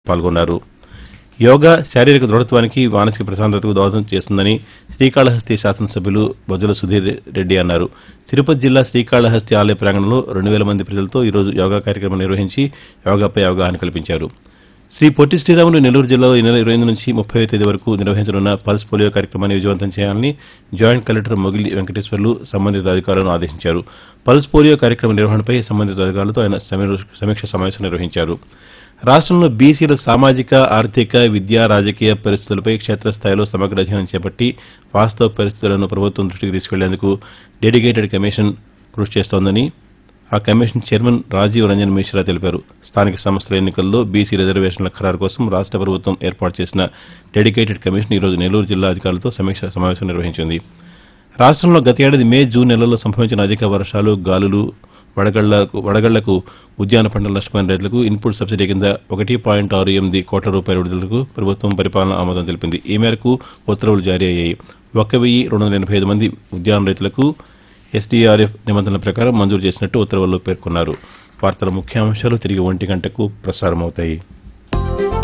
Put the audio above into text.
పాల్గొన్నారు యోగా శారీరక దృఢత్వానికి మానసిక ప్రశాంతతకు దోహదం చేస్తుందని శ్రీకాళహస్తి శాసనసభ్యులు బొజ్జల సుధీర్ రెడ్డి అన్నారు తిరుపతి జిల్లా శ్రీకాళహస్తి ఆలయ ప్రాంగణంలో రెండు వేల మంది ప్రజలతో ఈరోజు యోగా కార్యక్రమం నిర్వహించి యోగాపై అవగాహన కల్పించారు శ్రీ పొట్టి శ్రీరాములు నెల్లూరు జిల్లాలో ఈ నెల ఇరవై ఎనిమిది నుంచి ముప్పై తేదీ వరకు నిర్వహించనున్న పల్స్ పోలియో కార్యక్రమాన్ని విజయవంతం చేయాలని జాయింట్ కలెక్టర్ మొగిలి వెంకటేశ్వర్లు సంబంధిత అధికారులను ఆదేశించారు పల్స్ పోలియో కార్యక్రమ నిర్వహణపై సంబంధిత అధికారులతో ఆయన సమీర- సమీక్ష సమావేశం నిర్వహించారు రాష్ట్రంలో బీసీల సామాజిక ఆర్థిక విద్యా రాజకీయ పరిస్థితులపై క్షేత్రస్థాయిలో సమగ్ర అధ్యయనం చేపట్టి వాస్తవ పరిస్థితులను ప్రభుత్వం దృష్టికి తీసుకెళ్లేందుకు డెడికేటెడ్ కమిషన్ కృషి చేస్తోందని ఆ కమిషన్ చైర్మన్ రాజీవ్ రంజన్ మిశ్రా తెలిపారు స్థానిక సంస్థల ఎన్నికల్లో బీసీ రిజర్వేషన్ల ఖరారు కోసం రాష్ట ప్రభుత్వం ఏర్పాటు చేసిన డెడికేటెడ్ కమిషన్ ఈరోజు నెల్లూరు జిల్లా అధికారులతో సమీక్ష సమావేశం నిర్వహించింది రాష్ట్రంలో గత ఏడాది మే జూన్ నెలల్లో సంభవించిన అధిక వర్షాలు గాలులు వడగళ్లకు వడగళ్లకు ఉద్యాన పంటల నష్టపోయిన రైతులకు ఇన్పుట్ సబ్సిడీ కింద ఒకటి పాయింట్ ఆరు ఎనిమిది కోట్ల రూపాయల విడుదలకు ప్రభుత్వం పరిపాలన ఆమోదం తెలిపింది ఈ మేరకు ఉత్తర్వులు జారీ అయ్యాయి ఒక వెయ్యి రెండు వందల ఎనభై ఐదు మంది ఉద్యాన రైతులకు ఎస్డీఆర్ఎఫ్ నిబంధనల ప్రకారం మంజూరు చేసినట్టు ఉత్తర్వుల్లో పేర్కొన్నారు వార్తల ముఖ్యాంశాలు తిరిగి ఒంటి గంటకు ప్రసారమవుతాయి